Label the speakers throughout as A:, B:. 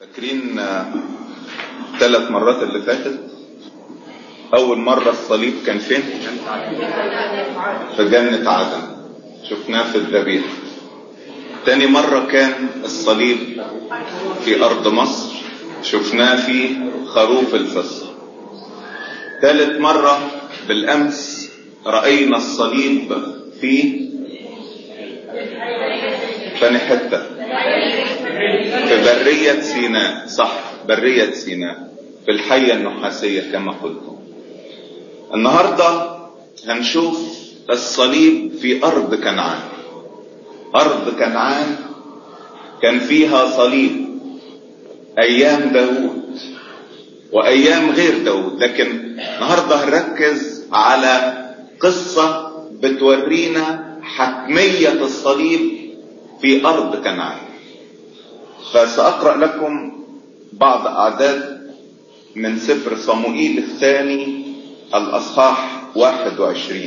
A: فاكرين ثلاث مرات اللي فاتت اول مرة الصليب كان فين في جنة عدن شفناه في الذبيحة تاني مرة كان الصليب في ارض مصر شفناه في خروف الفصل ثالث مرة بالامس رأينا الصليب في ثاني حتة في برية سيناء صح برية سيناء في الحية النحاسية كما قلت النهاردة هنشوف الصليب في أرض كنعان أرض كنعان كان فيها صليب أيام داود وأيام غير داود لكن النهاردة هنركز على قصة بتورينا حتمية الصليب في أرض كنعان فسأقرأ لكم بعض أعداد من سفر صموئيل الثاني الأصحاح 21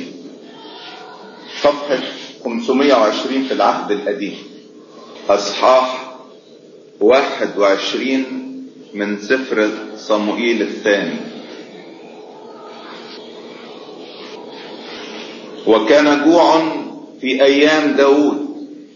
A: صفحة 520 في العهد القديم أصحاح 21 من سفر صموئيل الثاني وكان جوع في أيام داود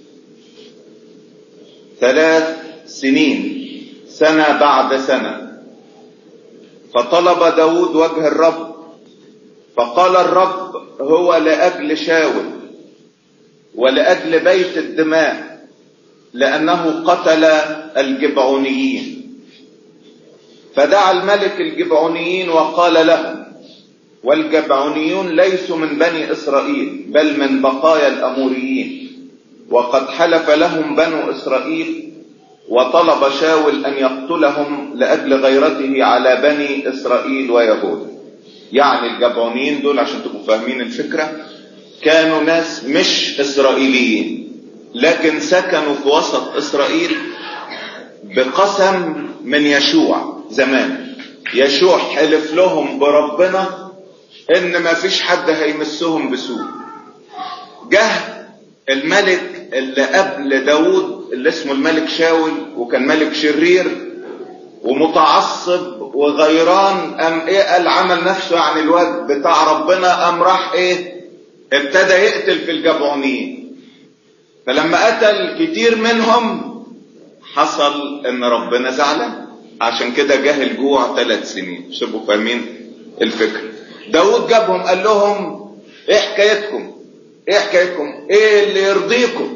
A: ثلاث سنين سنة بعد سنة فطلب داود وجه الرب فقال الرب هو لأجل شاول ولأجل بيت الدماء لأنه قتل الجبعونيين فدعا الملك الجبعونيين وقال لهم والجبعونيون ليسوا من بني إسرائيل بل من بقايا الأموريين وقد حلف لهم بنو إسرائيل وطلب شاول أن يقتلهم لأجل غيرته على بني إسرائيل ويهوذا يعني الجبعونيين دول عشان تبقوا فاهمين الفكرة كانوا ناس مش إسرائيليين لكن سكنوا في وسط إسرائيل بقسم من يشوع زمان يشوع حلف لهم بربنا ان ما فيش حد هيمسهم بسوء جه الملك اللي قبل داود اللي اسمه الملك شاول وكان ملك شرير ومتعصب وغيران ام ايه قال عمل نفسه يعني الواد بتاع ربنا ام راح ايه ابتدى يقتل في الجبعونيين فلما قتل كتير منهم حصل ان ربنا زعلان عشان كده جه الجوع ثلاث سنين شبوا فاهمين الفكره داود جابهم قال لهم ايه حكايتكم ايه حكايتكم ايه اللي يرضيكم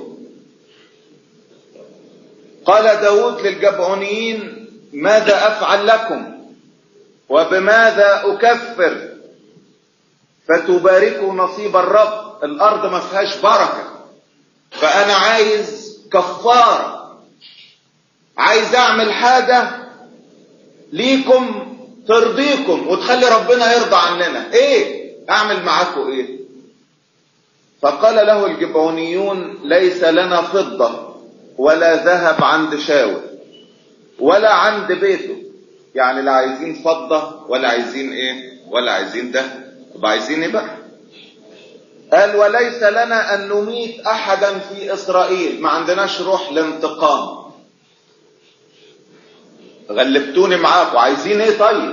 A: قال داود للجبعونيين ماذا افعل لكم وبماذا اكفر فتباركوا نصيب الرب الارض ما فيهاش بركه فانا عايز كفاره عايز اعمل حاجه ليكم ترضيكم وتخلي ربنا يرضى عننا ايه اعمل معاكم ايه فقال له الجبعونيون ليس لنا فضة ولا ذهب عند شاول ولا عند بيته يعني لا عايزين فضة ولا عايزين ايه ولا عايزين ده طب عايزين ايه بقى قال وليس لنا ان نميت احدا في اسرائيل ما عندناش روح لانتقام غلبتوني معاكم عايزين ايه طيب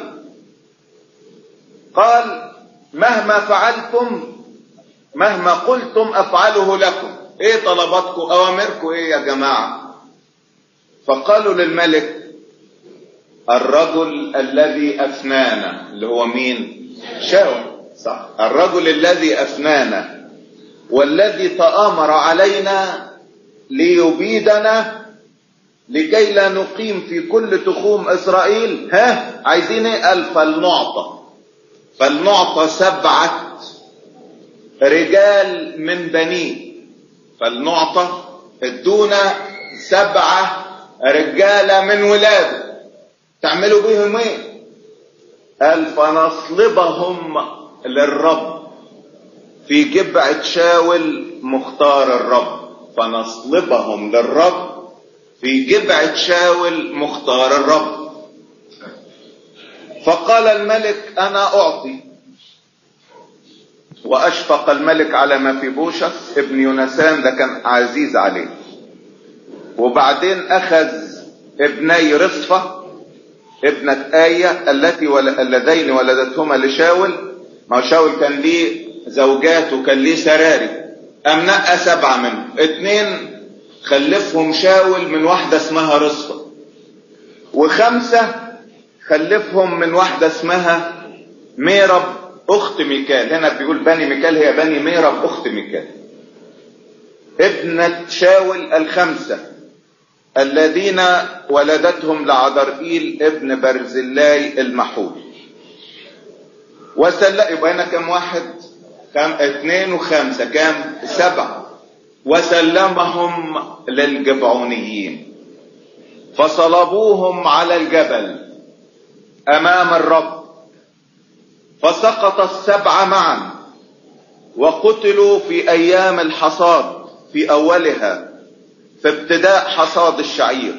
A: قال مهما فعلتم مهما قلتم افعله لكم ايه طلباتكم اوامركم ايه يا جماعة فقالوا للملك الرجل الذي افنانا اللي هو مين شاول صح الرجل الذي افنانا والذي تآمر علينا ليبيدنا لكي لا نقيم في كل تخوم اسرائيل ها عايزين ايه قال فلنعطى فلنعطى سبعة رجال من بنيه فلنعطى ادونا سبعة رجالة من ولاده تعملوا بيهم ايه قال فنصلبهم للرب في جبعة شاول مختار الرب فنصلبهم للرب في جبعة شاول مختار الرب فقال الملك انا اعطي واشفق الملك على ما في بوشة ابن يونسان ده كان عزيز عليه وبعدين اخذ ابني رصفة ابنة آية التي ول... اللذين ولدتهما لشاول ما هو شاول كان ليه زوجات وكان ليه سراري أم نقى سبعة منهم اتنين خلفهم شاول من واحدة اسمها رصفة وخمسة خلفهم من واحدة اسمها ميرب أخت ميكال هنا بيقول بني ميكال هي بني ميرب أخت ميكال ابنة شاول الخمسة الذين ولدتهم لعذرئيل ابن برزلاي المحول وسل يبقى هنا كم واحد كم اثنين وخمسة كم سبعة وسلمهم للجبعونيين فصلبوهم على الجبل امام الرب فسقط السبعة معا وقتلوا في ايام الحصاد في اولها في ابتداء حصاد الشعير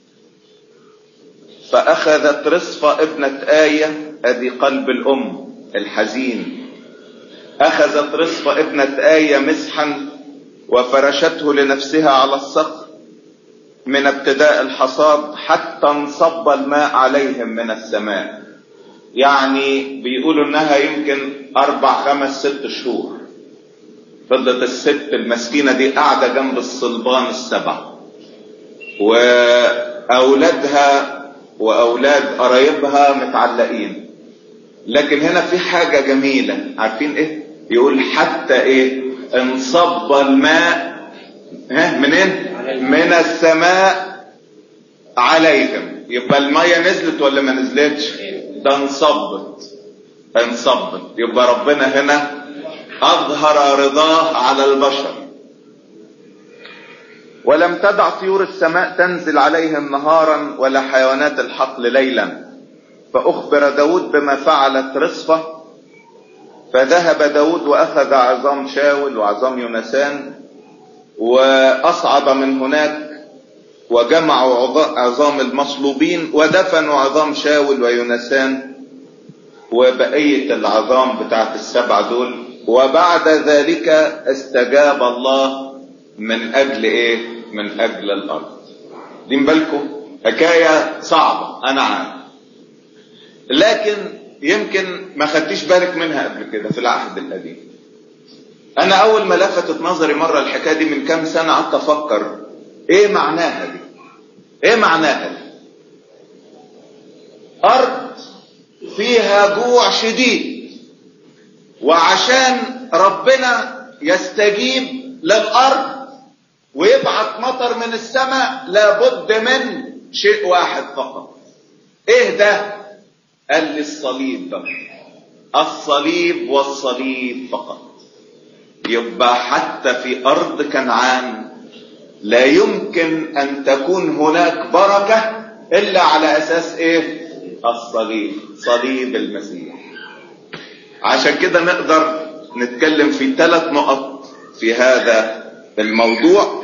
A: فاخذت رصفة ابنة آية ادي قلب الام الحزين اخذت رصفة ابنة آية مسحا وفرشته لنفسها على الصخر من ابتداء الحصاد حتى انصب الماء عليهم من السماء يعني بيقولوا انها يمكن اربع خمس ست شهور فضلت الست المسكينة دي قاعدة جنب الصلبان السبع واولادها واولاد قرايبها متعلقين لكن هنا في حاجة جميلة عارفين ايه يقول حتى ايه انصب الماء ها منين من السماء عليهم يبقى المية نزلت ولا ما نزلتش ده انصبت انصبت يبقى ربنا هنا اظهر رضاه على البشر ولم تدع طيور السماء تنزل عليهم نهارا ولا حيوانات الحقل ليلا فأخبر داود بما فعلت رصفة فذهب داود وأخذ عظام شاول وعظام يونسان وأصعد من هناك وجمعوا عظام المصلوبين ودفنوا عظام شاول ويونسان وبقية العظام بتاعت السبع دول وبعد ذلك استجاب الله من أجل إيه؟ من أجل الأرض دي بالكم حكاية صعبة أنا عارف لكن يمكن ما خدتيش بالك منها قبل كده في العهد القديم انا اول ما لفتت نظري مرة الحكاية دي من كام سنة قعدت افكر ايه معناها دي ايه معناها دي ارض فيها جوع شديد وعشان ربنا يستجيب للارض ويبعت مطر من السماء لابد من شيء واحد فقط ايه ده قال لي الصليب الصليب والصليب فقط يبقى حتى في ارض كنعان لا يمكن ان تكون هناك بركه الا على اساس ايه الصليب صليب المسيح عشان كده نقدر نتكلم في ثلاث نقط في هذا الموضوع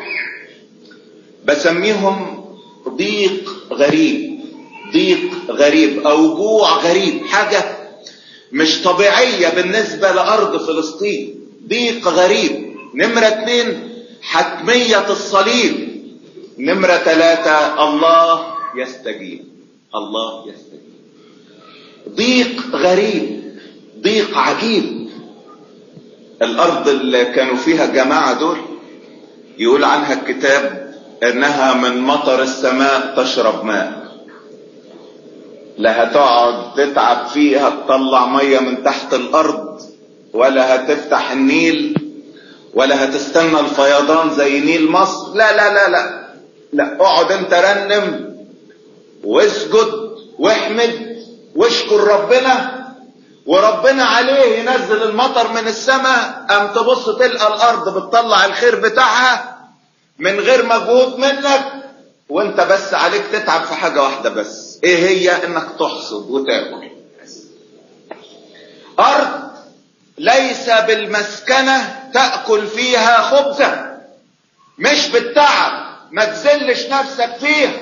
A: بسميهم ضيق غريب ضيق غريب او جوع غريب حاجة مش طبيعية بالنسبة لارض فلسطين ضيق غريب نمرة اتنين حتمية الصليب نمرة ثلاثة الله يستجيب الله يستجيب ضيق غريب ضيق عجيب الارض اللي كانوا فيها الجماعة دول يقول عنها الكتاب انها من مطر السماء تشرب ماء لا هتقعد تتعب فيها تطلع مية من تحت الارض ولا هتفتح النيل ولا هتستنى الفيضان زي نيل مصر لا لا لا لا لا اقعد انت رنم واسجد واحمد واشكر ربنا وربنا عليه ينزل المطر من السماء ام تبص تلقى الارض بتطلع الخير بتاعها من غير مجهود منك وانت بس عليك تتعب في حاجة واحدة بس ايه هي انك تحصد وتاكل ارض ليس بالمسكنة تأكل فيها خبزا مش بالتعب ما تذلش نفسك فيها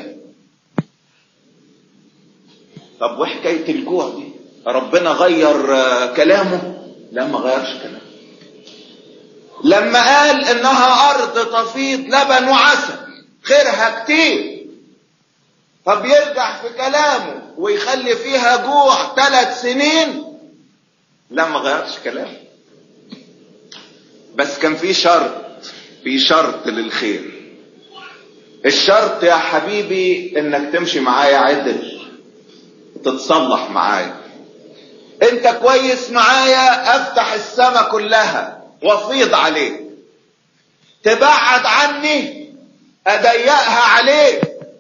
A: طب وحكاية الجوع دي ربنا غير كلامه لا ما غيرش كلامه لما قال انها ارض تفيض لبن وعسل خيرها كتير طب يرجع في كلامه ويخلي فيها جوع ثلاث سنين لا ما غيرش كلامه بس كان في شرط في شرط للخير الشرط يا حبيبي انك تمشي معايا عدل تتصلح معايا انت كويس معايا افتح السما كلها وافيض عليك تبعد عني اضيقها عليك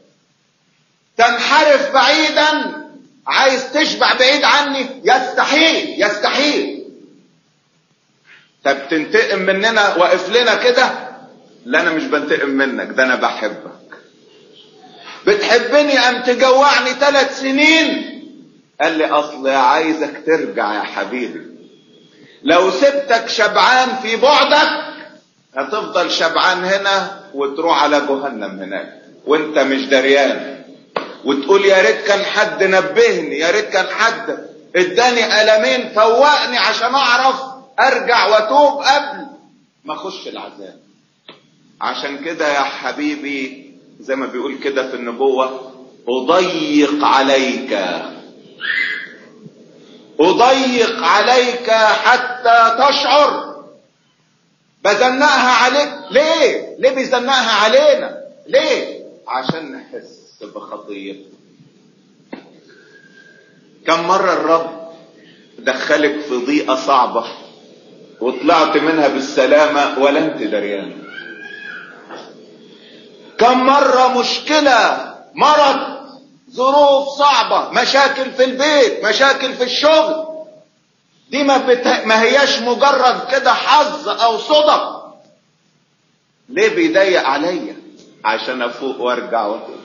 A: تنحرف بعيدا عايز تشبع بعيد عني يستحيل يستحيل طب تنتقم مننا واقف لنا كده لا انا مش بنتقم منك ده انا بحبك بتحبني ام تجوعني ثلاث سنين قال لي اصل عايزك ترجع يا حبيبي لو سبتك شبعان في بعدك هتفضل شبعان هنا وتروح على جهنم هناك وانت مش دريان وتقول يا ريت كان حد نبهني يا ريت كان حد اداني قلمين فوقني عشان اعرف ارجع واتوب قبل ما اخش العذاب عشان كده يا حبيبي زي ما بيقول كده في النبوة أضيق عليك أضيق عليك حتى تشعر بزنقها عليك ليه ليه بيزنقها علينا ليه عشان نحس بخطيتنا كم مرة الرب دخلك في ضيقة صعبة وطلعت منها بالسلامة ولا انت دريان كم مرة مشكلة مرض ظروف صعبة مشاكل في البيت مشاكل في الشغل دي ما, بت... ما هياش مجرد كده حظ او صدف ليه بيضيق عليا عشان افوق وارجع واتوب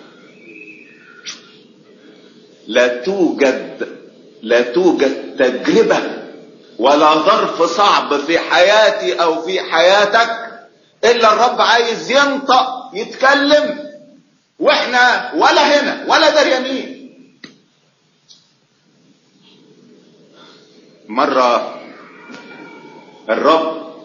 A: لا توجد لا توجد تجربة ولا ظرف صعب في حياتي او في حياتك الا الرب عايز ينطق يتكلم واحنا ولا هنا ولا دريانين مرة الرب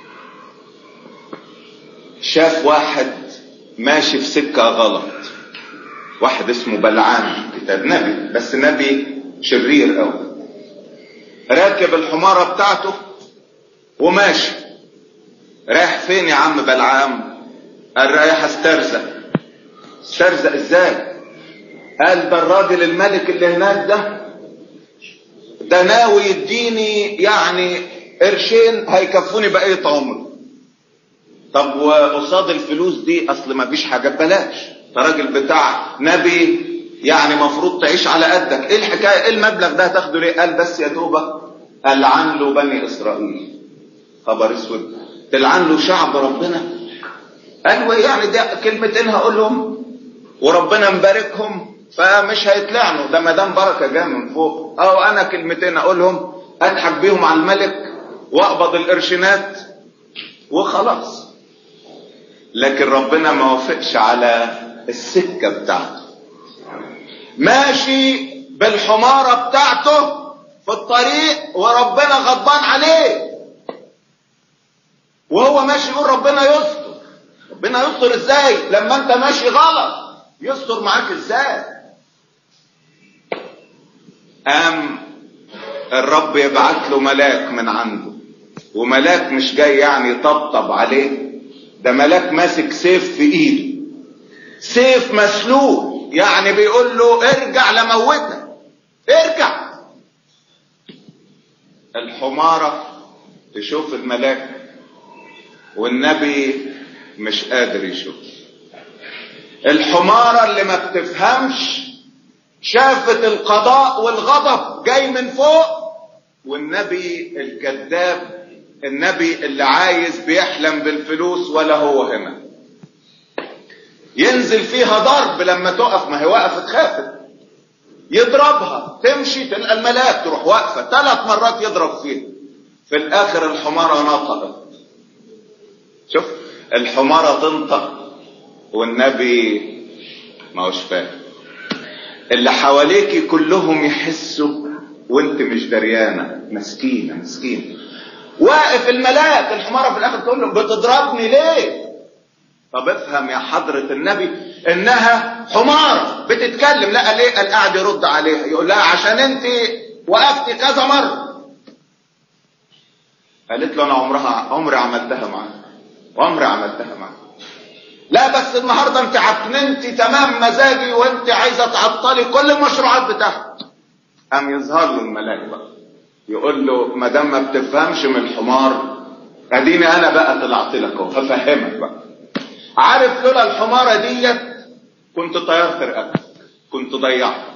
A: شاف واحد ماشي في سكة غلط واحد اسمه بلعام كتاب نبي بس نبي شرير قوي راكب الحمارة بتاعته وماشي رايح فين يا عم بلعام قال رايح استرزق استرزق ازاي قال ده الراجل الملك اللي هناك ده ده ناوي يديني يعني قرشين هيكفوني بقية عمري طب وقصاد الفلوس دي اصل ما فيش حاجة ببلاش ده راجل بتاع نبي يعني مفروض تعيش على قدك ايه الحكاية ايه المبلغ ده هتاخده ليه قال بس يا توبة العن له بني اسرائيل خبر اسود تلعن له شعب ربنا قال يعني ده كلمتين هقولهم وربنا مباركهم فمش هيتلعنوا ده ما دام بركه جايه من فوق او انا كلمتين اقولهم اضحك بيهم على الملك واقبض القرشينات وخلاص لكن ربنا ما وافقش على السكه بتاعته ماشي بالحماره بتاعته في الطريق وربنا غضبان عليه وهو ماشي يقول ربنا يستر ربنا يستر ازاي لما انت ماشي غلط يستر معاك ازاي قام الرب يبعت له ملاك من عنده وملاك مش جاي يعني يطبطب عليه ده ملاك ماسك سيف في ايده سيف مسلول يعني بيقول له ارجع لموتك ارجع الحمارة تشوف الملاك والنبي مش قادر يشوف الحمارة اللي ما بتفهمش شافت القضاء والغضب جاي من فوق والنبي الكذاب النبي اللي عايز بيحلم بالفلوس ولا هو هنا ينزل فيها ضرب لما تقف ما هي وقفت خافت يضربها تمشي تلقى الملاك تروح واقفه ثلاث مرات يضرب فيها في الاخر الحماره نطقت شوف الحماره تنطق والنبي ما هوش فاهم اللي حواليكي كلهم يحسوا وانت مش دريانه مسكينه مسكينه واقف الملاك الحماره في الاخر تقول له بتضربني ليه طب افهم يا حضرة النبي انها حمارة بتتكلم لا قال ايه قال قاعد يرد عليها يقول لها عشان انت وقفتي كذا مرة قالت له انا عمرها عمري عملتها معاك عمري عملتها معاك لا بس النهارده انت عكننتي تمام مزاجي وانت عايزه تعطلي كل المشروعات بتاعتي قام يظهر له الملاك بقى يقول له ما دام ما بتفهمش من الحمار اديني انا بقى طلعت لك اهو هفهمك بقى عارف لولا الحماره ديت كنت طيرت رقبتك كنت ضيعتك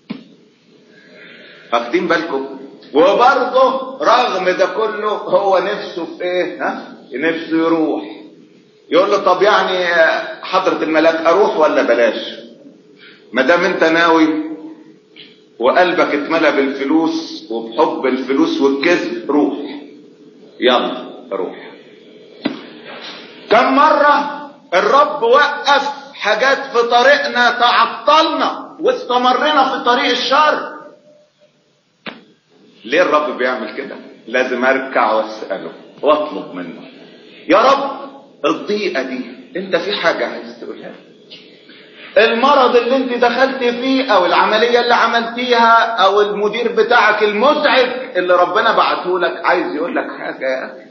A: واخدين بالكم وبرضه رغم ده كله هو نفسه في ايه ها نفسه يروح يقول له طب يعني حضرة الملاك اروح ولا بلاش ما دام انت ناوي وقلبك اتملى بالفلوس وبحب الفلوس والكذب روح يلا روح كم مرة الرب وقف حاجات في طريقنا تعطلنا واستمرنا في طريق الشر ليه الرب بيعمل كده لازم اركع واساله واطلب منه يا رب الضيقه دي انت في حاجه عايز تقولها المرض اللي انت دخلت فيه او العمليه اللي عملتيها او المدير بتاعك المزعج اللي ربنا بعته لك عايز يقول لك حاجه يا اخي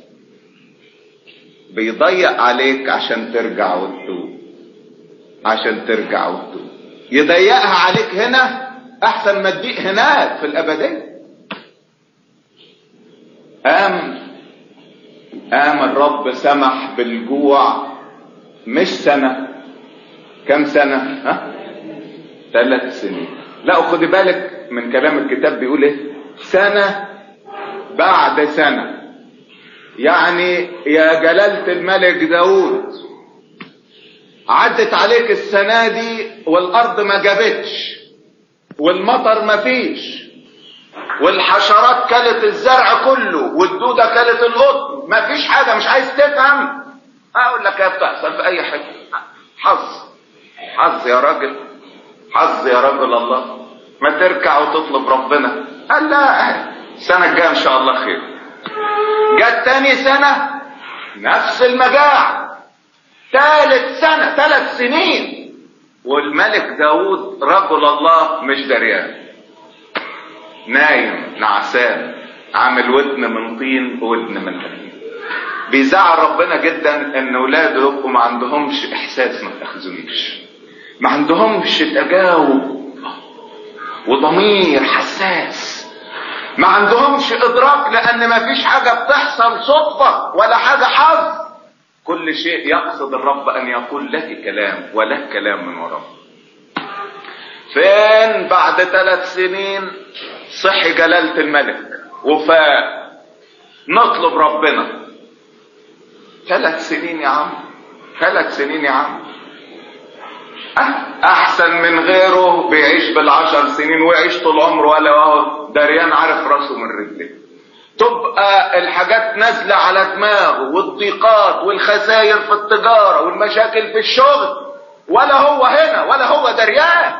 A: بيضيق عليك عشان ترجع وتتوب عشان ترجع وتتوب يضيقها عليك هنا احسن ما تضيق هناك في الابديه قام قام الرب سمح بالجوع مش سنة كم سنة ها ثلاث سنين لا خدي بالك من كلام الكتاب بيقول ايه سنة بعد سنة يعني يا جلالة الملك داود عدت عليك السنة دي والأرض ما جابتش والمطر ما فيش والحشرات كلت الزرع كله والدودة كلت القطن مفيش حاجة مش عايز تفهم اقول لك هي بتحصل في اي حاجة حظ حظ يا راجل حظ يا رجل الله ما تركع وتطلب ربنا قال لا السنة الجاية ان شاء الله خير جت تاني سنة نفس المجاعة ثالث سنة ثلاث سنين والملك داود رجل الله مش دريان نايم نعسان عامل ودن من طين ودن من حديد بيزعل ربنا جدا ان ولاده يبقوا ما عندهمش احساس ما تاخذونيش ما عندهمش تجاوب وضمير حساس ما عندهمش ادراك لان ما فيش حاجة بتحصل صدفة ولا حاجة حظ كل شيء يقصد الرب ان يقول لك كلام ولك كلام من وراه فين بعد ثلاث سنين صحي جلالة الملك وفاء نطلب ربنا ثلاث سنين يا عم ثلاث سنين يا عم احسن من غيره بيعيش بالعشر سنين ويعيش طول عمره ولا هو دريان عارف راسه من رجليه تبقى الحاجات نازلة على دماغه والضيقات والخسائر في التجارة والمشاكل في الشغل ولا هو هنا ولا هو دريان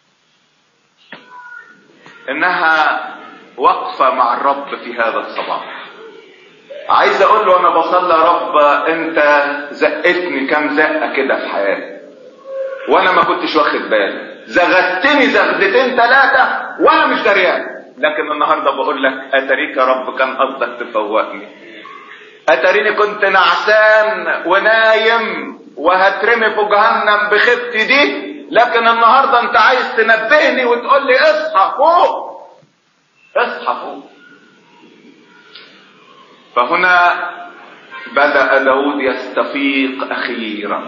A: انها وقفة مع الرب في هذا الصباح عايز اقول له انا بصلي يا رب انت زقتني كام زقة كده في حياتي وانا ما كنتش واخد بالي زغتني زغدتين ثلاثة وانا مش دريان لكن النهاردة بقول لك اتريك يا رب كان قصدك تفوقني اتريني كنت نعسان ونايم وهترمي في جهنم بخفتي دي لكن النهارده انت عايز تنبهني وتقول لي اصحى فوق اصحى فوق فهنا بدأ داود يستفيق أخيرا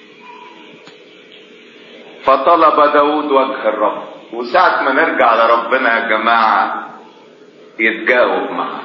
A: فطلب داود وجه الرب وساعة ما نرجع لربنا يا جماعة يتجاوب معاه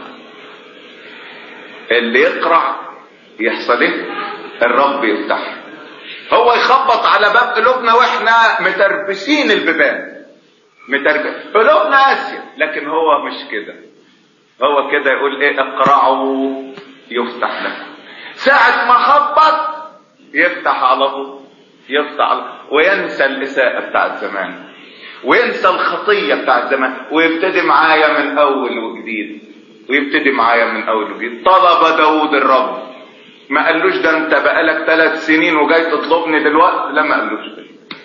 A: اللي يقرع يحصل ايه الرب يفتح هو يخبط على باب قلوبنا واحنا متربسين البيبان متربس قلوبنا قاسية لكن هو مش كده هو كده يقول ايه اقرعوا يفتح لكم ساعة ما خبط يفتح على طول يفتح على وينسى الإساءة بتاعت زمان وينسى الخطية بتاعت زمان ويبتدي معايا من أول وجديد ويبتدي معايا من أول وجديد طلب داود الرب ما قالوش ده انت بقالك ثلاث سنين وجاي تطلبني دلوقتي لا ما قالوش ده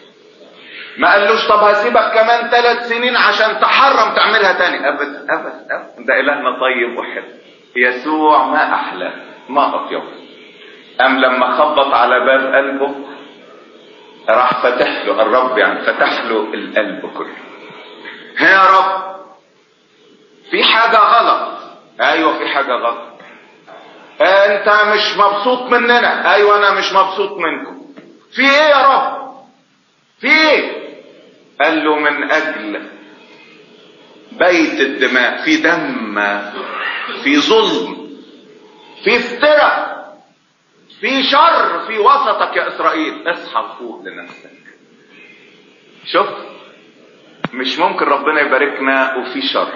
A: ما قالوش طب هسيبك كمان ثلاث سنين عشان تحرم تعملها تاني ابدا ابدا ابدا ده الهنا طيب وحلو يسوع ما احلى ما اطيب ام لما خبط على باب قلبه راح فتح له الرب يعني فتح له القلب كله ها يا رب في حاجة غلط ايوه في حاجة غلط انت مش مبسوط مننا ايوه انا مش مبسوط منكم في ايه يا رب في ايه قال له من اجل بيت الدماء في دم في ظلم في افتراء في شر في وسطك يا اسرائيل اصحى فوق لنفسك شوف مش ممكن ربنا يباركنا وفي شر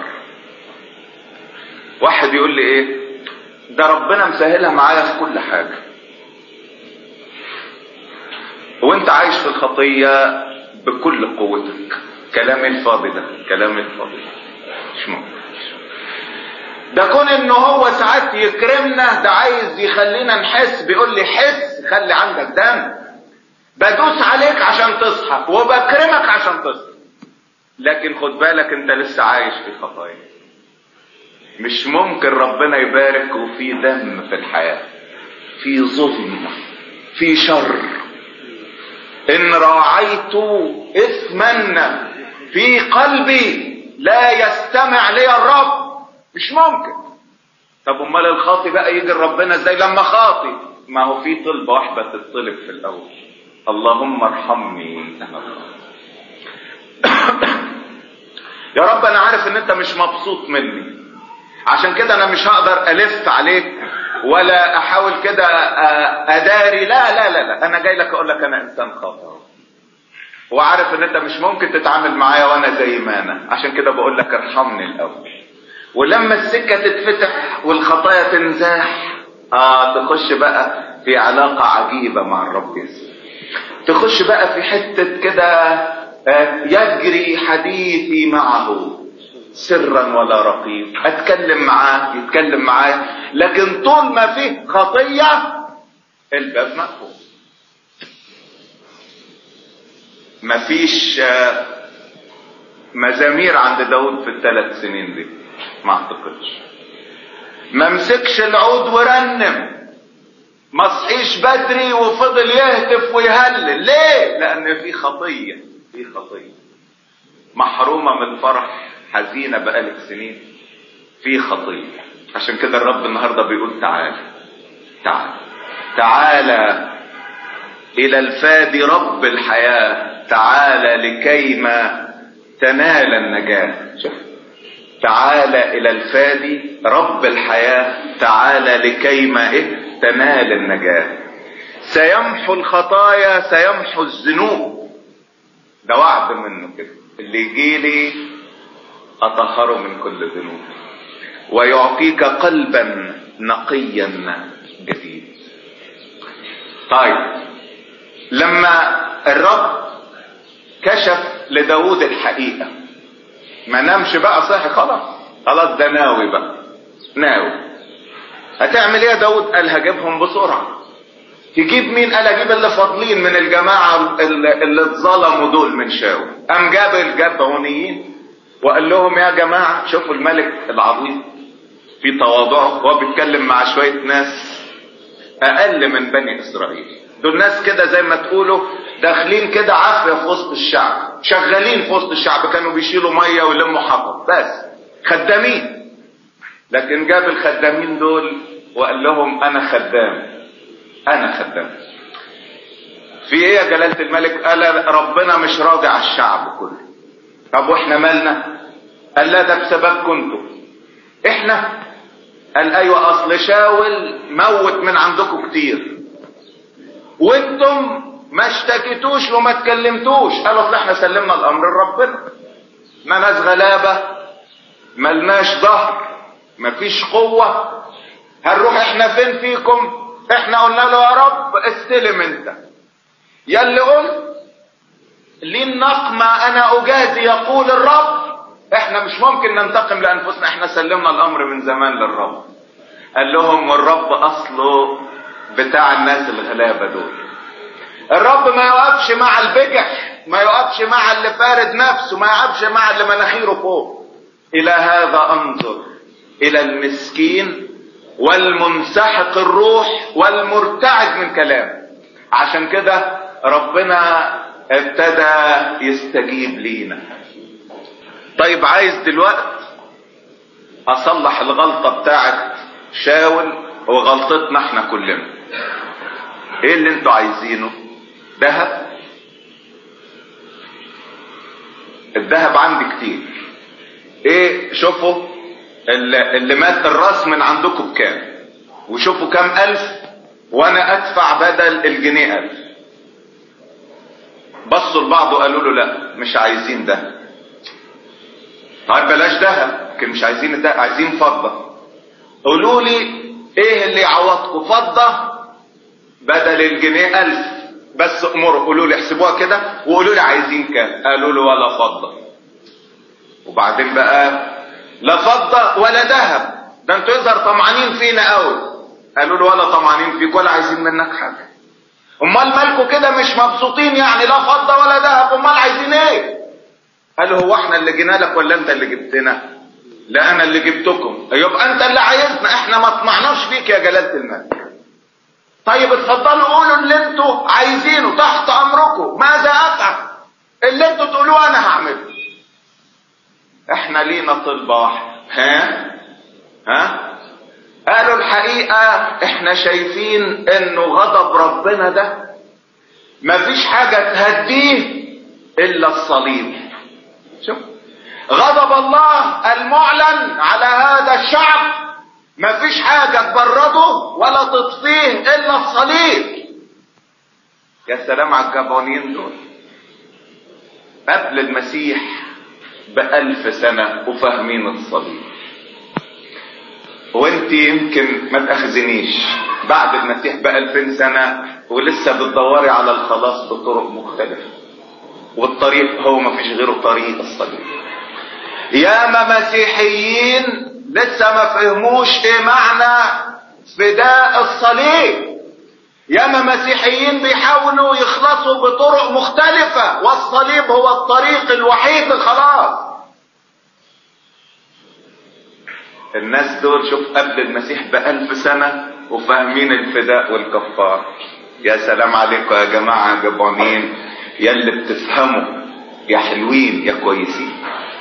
A: واحد يقول لي ايه ده ربنا مسهلها معايا في كل حاجة وانت عايش في الخطية بكل قوتك كلام الفاضي ده كلام الفاضي ده مش ممكن ده كون ان هو ساعات يكرمنا ده عايز يخلينا نحس بيقول لي حس خلي عندك دم بدوس عليك عشان تصحى وبكرمك عشان تصحى لكن خد بالك انت لسه عايش في خطايا مش ممكن ربنا يبارك وفي دم في الحياة في ظلم في شر ان راعيت اثما في قلبي لا يستمع لي الرب مش ممكن طب امال الخاطي بقى يجي ربنا ازاي لما خاطي ما هو في طلبة واحدة تطلب في الاول اللهم ارحمني انا الخاطي يا رب انا عارف ان انت مش مبسوط مني عشان كده انا مش هقدر الف عليك ولا احاول كده اداري لا لا لا لا انا جاي لك اقول لك انا انسان خاطئ وعارف ان انت مش ممكن تتعامل معايا وانا زي ما انا عشان كده بقول لك ارحمني الاول ولما السكة تتفتح والخطايا تنزاح اه تخش بقى في علاقة عجيبة مع الرب يسوع تخش بقى في حتة كده آه يجري حديثي معه سرا ولا رقيق اتكلم معاه يتكلم معاه لكن طول ما فيه خطية الباب مقفول مفيش مزامير عند داود في الثلاث سنين دي ما اعتقدش ما مسكش العود ورنم ما صحيش بدري وفضل يهتف ويهلل ليه لان في خطية في خطية محرومة من الفرح حزينة بقالك سنين في خطية عشان كده الرب النهاردة بيقول تعالى تعالى تعالى إلى الفادي رب الحياة تعالى لكيما تنال النجاة شوف تعالى إلى الفادي رب الحياة تعالى لكيما إيه تنال النجاة سيمحو الخطايا سيمحو الذنوب ده وعد منه كده اللي يجيلي أطهره من كل ذنوب ويعطيك قلبا نقيا جديد طيب لما الرب كشف لداود الحقيقة ما نامش بقى صاحي خلاص خلاص ده ناوي بقى ناوي هتعمل ايه يا داود قال هجيبهم بسرعة تجيب مين قال اجيب اللي فاضلين من الجماعة اللي اتظلموا دول من شاول قام جاب الجبعونيين وقال لهم يا جماعة شوفوا الملك العظيم في تواضعه هو بيتكلم مع شوية ناس اقل من بني اسرائيل دول ناس كده زي ما تقولوا داخلين كده عافية في وسط الشعب شغالين في وسط الشعب كانوا بيشيلوا مية ويلموا حطب بس خدامين لكن جاب الخدامين دول وقال لهم انا خدام انا خدام في ايه يا جلالة الملك قال ربنا مش راضي على الشعب كله طب واحنا مالنا قال لا ده بسببكم انتوا احنا قال ايوه اصل شاول موت من عندكم كتير وانتم ما اشتكيتوش وما تكلمتوش قالوا اصل احنا سلمنا الامر لربنا ما ناس غلابه ملناش ظهر مفيش قوه هنروح احنا فين فيكم احنا قلنا له يا رب استلم انت يا اللي قلت لي النقمة انا اجازي يقول الرب احنا مش ممكن ننتقم لانفسنا احنا سلمنا الامر من زمان للرب قال لهم والرب اصله بتاع الناس الغلابة دول الرب ما يوقفش مع البجح ما يقفش مع اللي فارد نفسه ما يقفش مع اللي مناخيره فوق الى هذا انظر الى المسكين والمنسحق الروح والمرتعد من كلام عشان كده ربنا ابتدى يستجيب لينا طيب عايز دلوقتي اصلح الغلطة بتاعت شاول وغلطتنا احنا كلنا ايه اللي انتوا عايزينه ذهب الذهب عندي كتير ايه شوفوا اللي, اللي مات الراس من عندكم بكام وشوفوا كام الف وانا ادفع بدل الجنيه الف بصوا لبعض وقالوا له لا مش عايزين ده طيب بلاش ذهب لكن مش عايزين ده عايزين فضه قولوا لي ايه اللي يعوضكم فضه بدل الجنيه الف بس امروا قولوا لي احسبوها كده وقولوا لي عايزين كام قالوا له ولا فضه وبعدين بقى لا فضه ولا ذهب ده انتوا يظهر طمعانين فينا قوي قالوا له ولا طمعانين فيك ولا عايزين منك حاجه امال مالكوا كده مش مبسوطين يعني لا فضه ولا ذهب امال عايزين ايه قالوا هو احنا اللي جينا لك ولا انت اللي جبتنا لا انا اللي جبتكم يبقى انت اللي عايزنا احنا ما طمعناش فيك يا جلاله الملك طيب اتفضلوا قولوا اللي انتوا عايزينه تحت امركم ماذا افعل اللي انتوا تقولوه انا هعمله احنا لينا طلبة واحدة ها ها قالوا الحقيقة احنا شايفين انه غضب ربنا ده مفيش حاجة تهديه الا الصليب شوف غضب الله المعلن على هذا الشعب مفيش حاجة تبرده ولا تطفيه الا الصليب يا سلام على الجبانين دول قبل المسيح بألف سنة وفاهمين الصليب وانت يمكن ما تأخذنيش بعد المسيح بألفين سنة ولسه بتدوري على الخلاص بطرق مختلفة والطريق هو ما فيش غيره طريق الصليب ياما مسيحيين لسه ما فهموش ايه معنى فداء الصليب ياما مسيحيين بيحاولوا يخلصوا بطرق مختلفة والصليب هو الطريق الوحيد للخلاص الناس دول شوف قبل المسيح بألف سنة وفاهمين الفداء والكفار يا سلام عليكم يا جماعة جبانين يا اللي بتفهموا يا حلوين يا كويسين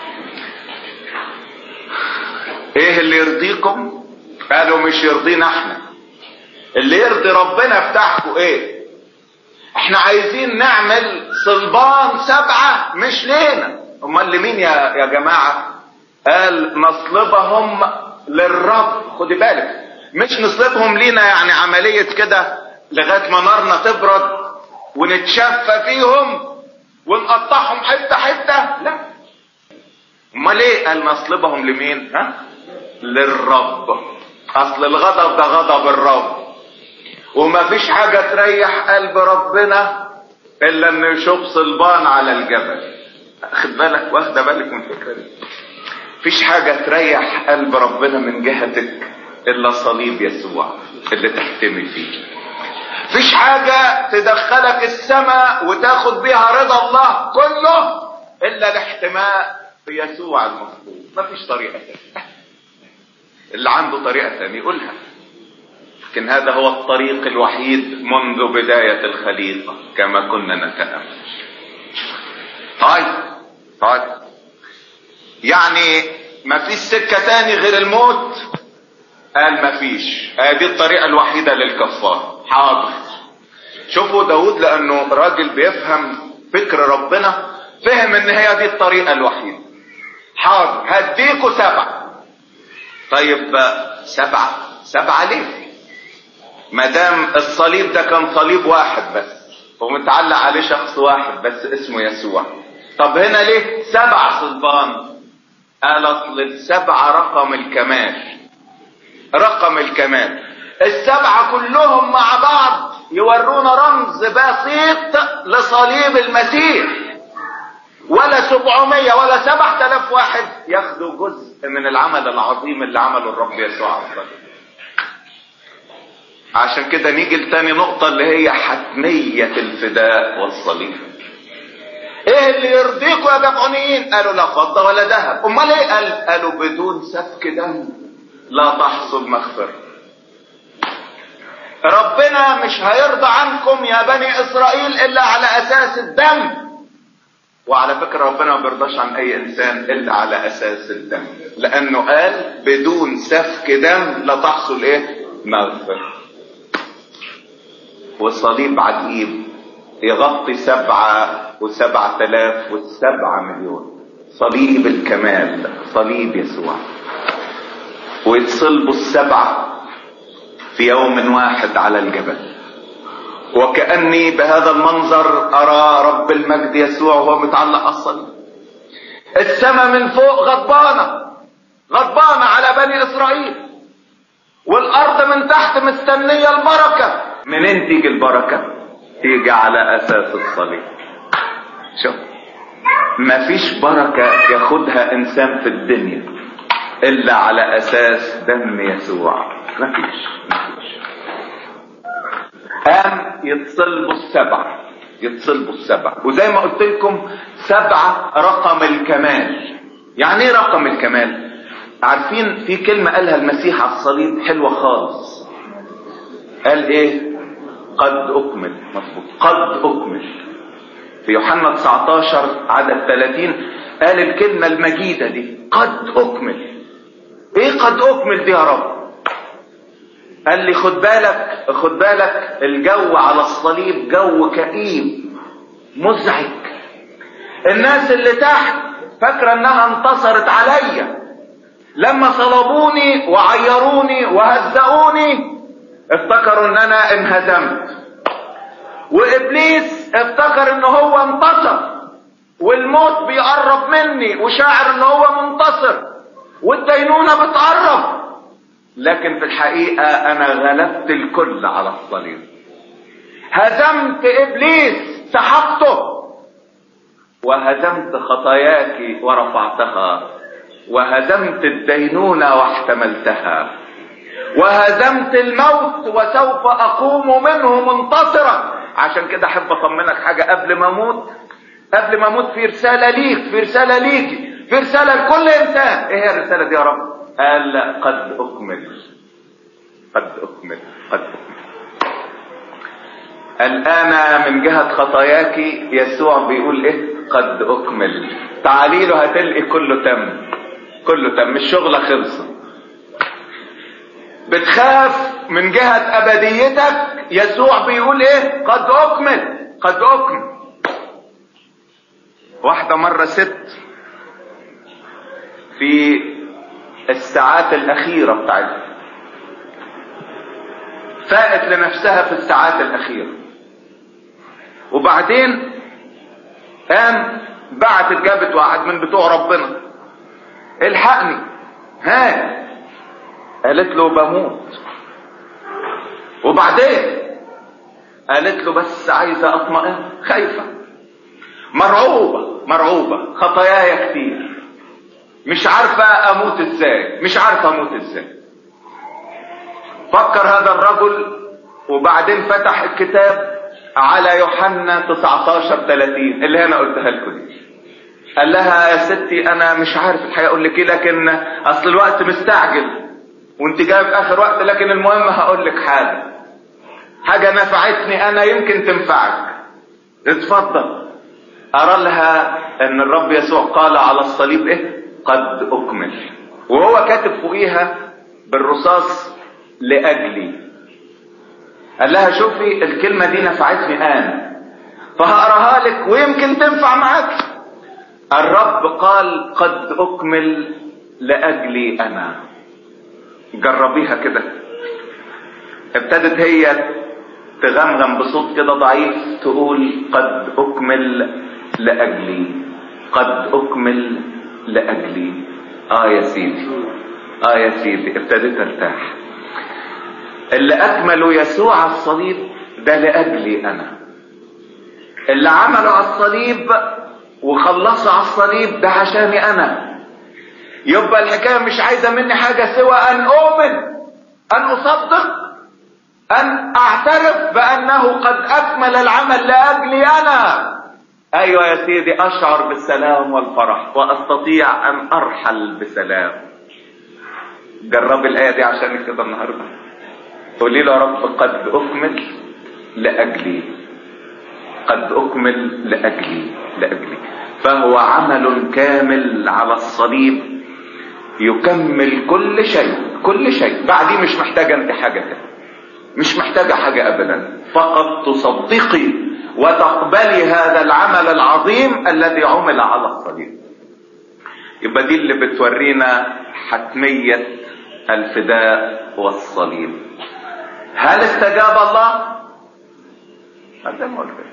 A: ايه اللي يرضيكم قالوا مش يرضينا احنا اللي يرضي ربنا بتاعكم ايه احنا عايزين نعمل صلبان سبعة مش لينا امال لمين يا يا جماعة قال نصلبهم للرب خدي بالك مش نصلبهم لينا يعني عملية كده لغاية ما نارنا تبرد ونتشفى فيهم ونقطعهم حتة حتة لا امال ايه قال نصلبهم لمين ها للرب اصل الغضب ده غضب الرب وما فيش حاجة تريح قلب ربنا الا انه يشوف صلبان على الجبل خد بالك واخده بالك من الفكرة دي فيش حاجة تريح قلب ربنا من جهتك الا صليب يسوع اللي تحتمي فيه فيش حاجة تدخلك السماء وتاخد بيها رضا الله كله الا الاحتماء في يسوع المفروض مفيش طريقة تانية اللي عنده طريقة تانية يقولها لكن هذا هو الطريق الوحيد منذ بداية الخليقة كما كنا نتأمل طيب طيب يعني ما فيش سكة تاني غير الموت قال ما فيش هذه الطريقة الوحيدة للكفار حاضر شوفوا داود لانه راجل بيفهم فكر ربنا فهم ان هي دي الطريقة الوحيدة حاضر هديكوا سبعة طيب سبعة سبعة ليه ما دام الصليب ده كان صليب واحد بس ومتعلق عليه شخص واحد بس اسمه يسوع طب هنا ليه سبع صلبان قال اصل السبعة رقم الكمال رقم الكمال السبعة كلهم مع بعض يورونا رمز بسيط لصليب المسيح ولا سبعمية ولا سبعة آلاف واحد ياخدوا جزء من العمل العظيم اللي عمله الرب يسوع على الصليب عشان كده نيجي لتاني نقطة اللي هي حتمية الفداء والصليب ايه اللي يرضيكم يا جبعونيين قالوا لا فضة ولا ذهب امال ايه قال قالوا بدون سفك دم لا تحصل مغفرة ربنا مش هيرضى عنكم يا بني اسرائيل الا على اساس الدم وعلى فكرة ربنا ما بيرضاش عن اي انسان الا على اساس الدم لانه قال بدون سفك دم لا تحصل ايه مغفرة والصليب عجيب يغطي سبعة وسبعة آلاف وسبعة مليون صليب الكمال صليب يسوع ويتصلبوا السبعة في يوم واحد على الجبل وكأني بهذا المنظر أرى رب المجد يسوع وهو متعلق على الصليب السماء من فوق غضبانة غضبانة على بني إسرائيل والأرض من تحت مستنية البركة منين تيجي البركة؟ تيجي على أساس الصليب شوف مفيش بركة ياخدها إنسان في الدنيا إلا على أساس دم يسوع مفيش مفيش قام يتصلبوا السبع يتصلبوا السبع وزي ما قلت لكم سبعة رقم الكمال يعني ايه رقم الكمال عارفين في كلمة قالها المسيح على الصليب حلوة خالص قال ايه قد اكمل مظبوط قد اكمل في يوحنا 19 عدد 30 قال الكلمة المجيدة دي قد اكمل ايه قد اكمل دي يا رب قال لي خد بالك خد بالك الجو على الصليب جو كئيب مزعج الناس اللي تحت فاكرة انها انتصرت عليا لما صلبوني وعيروني وهزقوني افتكروا ان انا انهزمت وابليس افتكر ان هو انتصر والموت بيقرب مني وشاعر ان هو منتصر والدينونة بتقرب لكن في الحقيقة انا غلبت الكل على الصليب هزمت ابليس سحقته وهزمت خطاياك ورفعتها وهزمت الدينونة واحتملتها وهزمت الموت وسوف اقوم منه منتصرا عشان كده احب اطمنك حاجة قبل ما اموت قبل ما اموت في رسالة ليك في رسالة ليكي في رسالة لكل انسان ايه هي الرسالة دي يا رب قال قد اكمل قد اكمل قد اكمل الآن من جهة خطاياك يسوع بيقول ايه قد اكمل تعالي له هتلقي كله تم كله تم الشغلة خلصت بتخاف من جهة ابديتك يسوع بيقول ايه قد اكمل قد اكمل واحدة مرة ست في الساعات الاخيرة بتاعتها فاقت لنفسها في الساعات الاخيرة وبعدين قام بعتت جابت واحد من بتوع ربنا الحقني ها قالت له بموت وبعدين قالت له بس عايزة اطمئن خايفة مرعوبة مرعوبة خطاياي كتير مش عارفة اموت ازاي مش عارفة اموت ازاي فكر هذا الرجل وبعدين فتح الكتاب على يوحنا 19 30 اللي انا قلتها لكم دي قال لها يا ستي انا مش عارف الحقيقه اقول لك ايه لكن اصل الوقت مستعجل وانت جاي في اخر وقت لكن المهم هقول لك حاجه حاجه نفعتني انا يمكن تنفعك اتفضل ارى لها ان الرب يسوع قال على الصليب ايه قد اكمل وهو كاتب فوقيها بالرصاص لاجلي قال لها شوفي الكلمة دي نفعتني انا فهقراها لك ويمكن تنفع معاك الرب قال قد اكمل لاجلي انا جربيها كده ابتدت هي تغمغم بصوت كده ضعيف تقول قد اكمل لاجلي قد اكمل لاجلي اه يا سيدي اه يا سيدي ابتديت ارتاح اللي اكملوا يسوع على الصليب ده لاجلي انا اللي عملوا على الصليب وخلصوا على الصليب ده عشاني انا يبقى الحكايه مش عايزه مني حاجه سوى ان اؤمن ان اصدق ان اعترف بانه قد اكمل العمل لاجلي انا ايوه يا سيدي اشعر بالسلام والفرح واستطيع ان ارحل بسلام جرب الايه دي عشان كده النهارده قولي له يا رب قد اكمل لاجلي قد اكمل لاجلي لاجلي فهو عمل كامل على الصليب يكمل كل شيء كل شيء بعديه مش محتاجه انت حاجه كده مش محتاجه حاجه ابدا فقط تصدقي وتقبلي هذا العمل العظيم الذي عمل على الصليب يبقى دي اللي بتورينا حتميه الفداء والصليب هل استجاب الله هذا ما قلت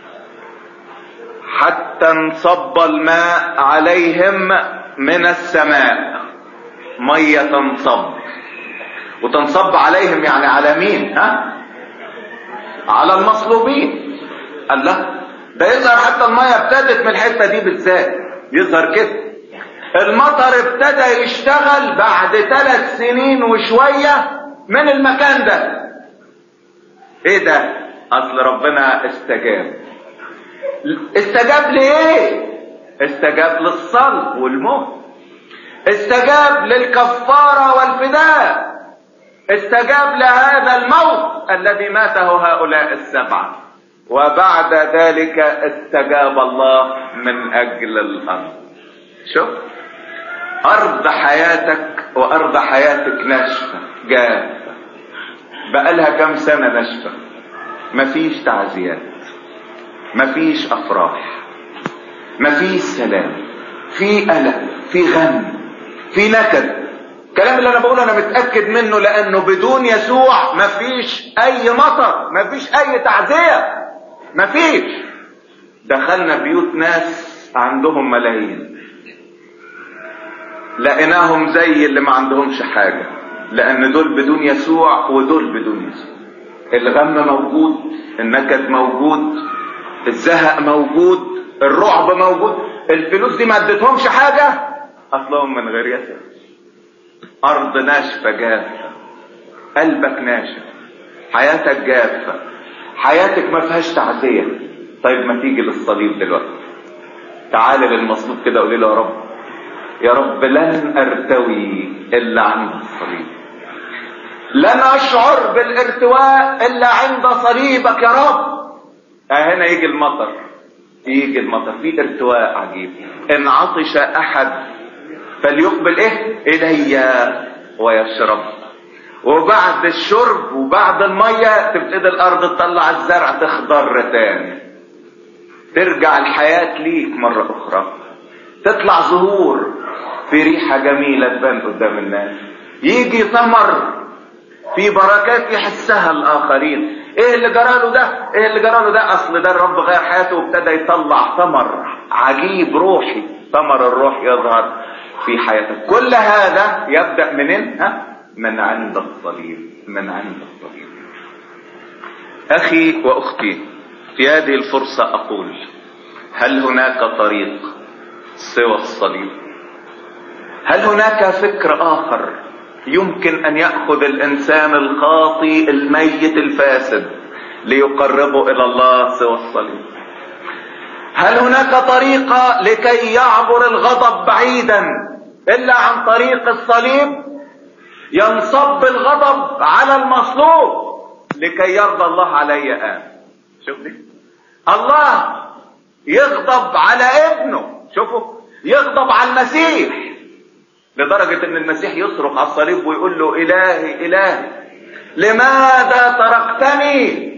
A: حتى انصب الماء عليهم من السماء مية تنصب وتنصب عليهم يعني على مين ها على المصلوبين قال لا ده يظهر حتى المية ابتدت من الحتة دي بالذات يظهر كده المطر ابتدى يشتغل بعد ثلاث سنين وشوية من المكان ده ايه ده اصل ربنا استجاب استجاب لايه استجاب للصلب والموت استجاب للكفارة والفداء استجاب لهذا الموت الذي ماته هؤلاء السبعة وبعد ذلك استجاب الله من اجل الارض شوف ارض حياتك وارض حياتك ناشفة جافة بقالها كم سنة ناشفة مفيش تعزيات مفيش افراح مفيش سلام في قلق في غم في نكد الكلام اللي انا بقوله انا متاكد منه لانه بدون يسوع مفيش اي مطر مفيش اي تعزيه مفيش دخلنا بيوت ناس عندهم ملايين لقيناهم زي اللي ما عندهمش حاجه لان دول بدون يسوع ودول بدون يسوع الغم موجود النكد موجود الزهق موجود الرعب موجود الفلوس دي ما ادتهمش حاجه اصلهم من غير يسوع ارض ناشفه جافه قلبك ناشف حياتك جافه حياتك ما فيهاش تعزيه طيب ما تيجي للصليب دلوقتي تعالى للمصلوب كده قولي له يا رب يا رب لن ارتوي الا عند الصليب لن اشعر بالارتواء الا عند صليبك يا رب هنا يجي المطر يجي المطر في ارتواء عجيب ان عطش احد فليقبل ايه الي ويشرب وبعد الشرب وبعد المية تبتدي الارض تطلع الزرع تخضر تاني ترجع الحياة ليك مرة اخرى تطلع زهور في ريحة جميلة تبان قدام الناس يجي ثمر في بركات يحسها الاخرين ايه اللي جراله ده ايه اللي جراله ده اصل ده الرب غير حياته وابتدى يطلع ثمر عجيب روحي ثمر الروح يظهر في حياتك كل هذا يبدا منين ها من عند الصليب من عند الصليب اخي واختي في هذه الفرصه اقول هل هناك طريق سوى الصليب هل هناك فكر اخر يمكن ان ياخذ الانسان الخاطي الميت الفاسد ليقربه الى الله سوى الصليب هل هناك طريقه لكي يعبر الغضب بعيدا الا عن طريق الصليب ينصب الغضب على المصلوب لكي يرضى الله علي ان شوف دي الله يغضب على ابنه شوفوا يغضب على المسيح لدرجة ان المسيح يصرخ على الصليب ويقول له الهي الهي لماذا تركتني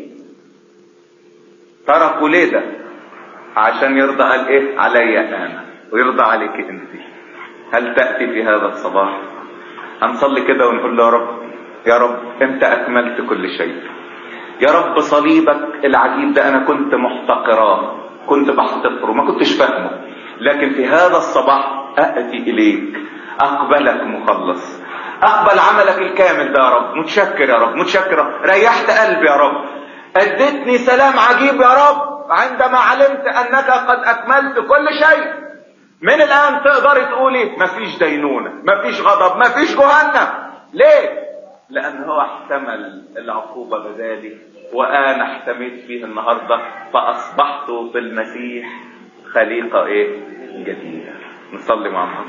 A: تركوا ليه ده عشان يرضى قال ايه علي انا ويرضى عليك انت هل تأتي في هذا الصباح هنصلي كده ونقول له يا رب يا رب انت اكملت كل شيء يا رب صليبك العجيب ده انا كنت محتقراه كنت بحتقره ما كنتش فاهمه لكن في هذا الصباح اتي اليك اقبلك مخلص اقبل عملك الكامل ده يا رب متشكر يا رب متشكر ريحت قلبي يا رب اديتني سلام عجيب يا رب عندما علمت انك قد اكملت كل شيء من الان تقدر تقولي مفيش دينونة مفيش غضب مفيش جهنم ليه لان هو احتمل العقوبة بدالي وانا احتميت فيه النهاردة فاصبحت في المسيح خليقة ايه جديدة نصلي مع بعض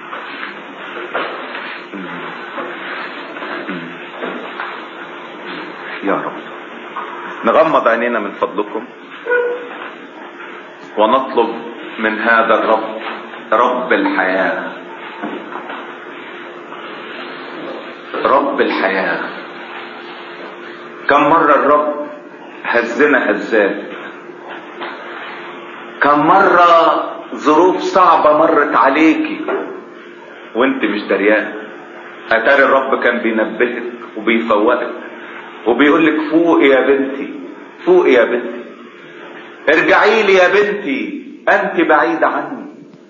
A: يا رب نغمض عينينا من فضلكم ونطلب من هذا الرب رب الحياة رب الحياة كم مرة الرب هزنا هزات كم مرة ظروف صعبة مرت عليكي وانت مش دريان اتاري الرب كان بينبهك وبيفوقك وبيقول لك فوق يا بنتي فوق يا بنتي ارجعي لي يا بنتي انت بعيدة عني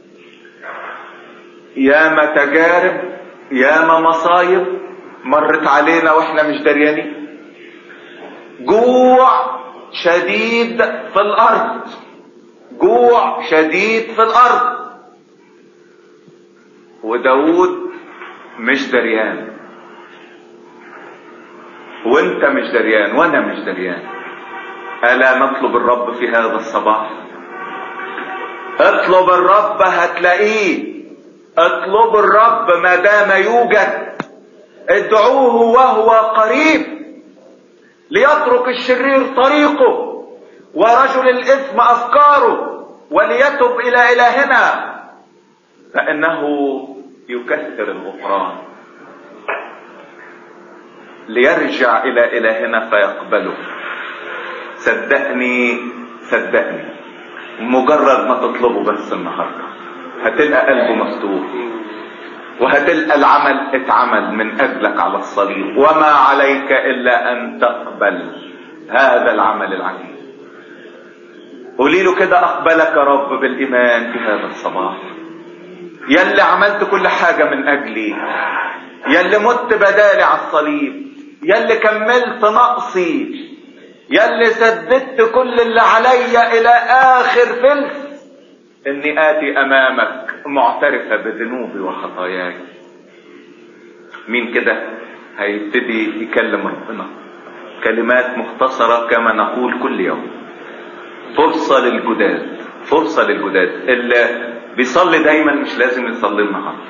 A: ياما تجارب ياما مصايب مرت علينا واحنا مش دريانين جوع شديد في الارض جوع شديد في الارض وداود مش دريان وانت مش دريان وانا مش دريان الا نطلب الرب في هذا الصباح اطلب الرب هتلاقيه اطلب الرب ما دام يوجد ادعوه وهو قريب ليترك الشرير طريقه ورجل الاثم افكاره وليتب الى الهنا فانه يكثر الغفران ليرجع الى الهنا فيقبله صدقني صدقني مجرد ما تطلبه بس النهارده هتلقى قلبه مفتوح وهتلقى العمل اتعمل من اجلك على الصليب وما عليك الا ان تقبل هذا العمل العجيب قولي له كده اقبلك يا رب بالايمان في هذا الصباح يا اللي عملت كل حاجة من اجلي يا اللي مت بدالي على الصليب يا اللي كملت نقصي يا اللي سددت كل اللي عليا الى اخر فلس اني اتي امامك معترفة بذنوبي وخطاياي مين كده هيبتدي يكلم ربنا كلمات مختصرة كما نقول كل يوم فرصة للجداد فرصة للجداد اللي بيصلي دايما مش لازم يصلي النهارده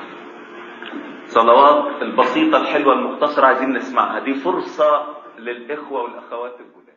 A: صلوات البسيطة الحلوة المختصرة عايزين نسمعها دي فرصة للإخوة والأخوات